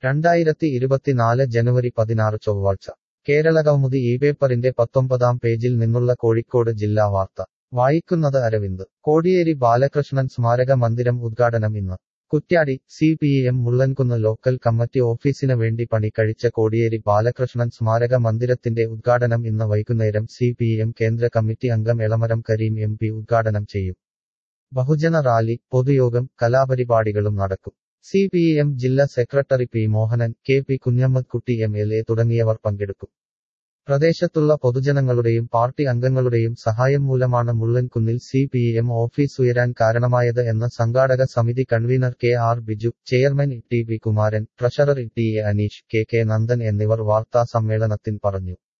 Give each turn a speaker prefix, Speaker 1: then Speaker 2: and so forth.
Speaker 1: രണ്ടായിരത്തി ഇരുപത്തിനാല് ജനുവരി പതിനാറ് ചൊവ്വാഴ്ച കേരള കൗമുദി ഈ പേപ്പറിന്റെ പത്തൊമ്പതാം പേജിൽ നിന്നുള്ള കോഴിക്കോട് ജില്ലാ വാർത്ത വായിക്കുന്നത് അരവിന്ദ് കോടിയേരി ബാലകൃഷ്ണൻ സ്മാരക മന്ദിരം ഉദ്ഘാടനം ഇന്ന് Kuttiadi C P M Mullankunnu local committee ഓഫീസിന് വേണ്ടി പണി കഴിച്ച കോടിയേരി ബാലകൃഷ്ണൻ സ്മാരക മന്ദിരത്തിന്റെ ഉദ്ഘാടനം ഇന്ന് വൈകുന്നേരം സി പി എം കേന്ദ്ര കമ്മിറ്റി അംഗം എളമരം കരീം എം പി ഉദ്ഘാടനം ചെയ്യും ബഹുജന റാലി പൊതുയോഗം കലാപരിപാടികളും നടക്കും സി പി എം ജില്ലാ secretary P Mohanan K P Kunhammad Kutty M L A തുടങ്ങിയവർ പങ്കെടുക്കും പ്രദേശത്തുള്ള പൊതുജനങ്ങളുടെയും പാർട്ടി അംഗങ്ങളുടെയും സഹായം മൂലമാണ് മുള്ളൻകുന്നിൽ സി പി എം ഓഫീസ് ഉയരാൻ കാരണമായത് എന്ന് സംഘാടക സമിതി convener K R Biju chairman T V Kumaran treasurer T A Aneesh K K Nandan എന്നിവർ വാർത്താ സമ്മേളനത്തിൽ പറഞ്ഞു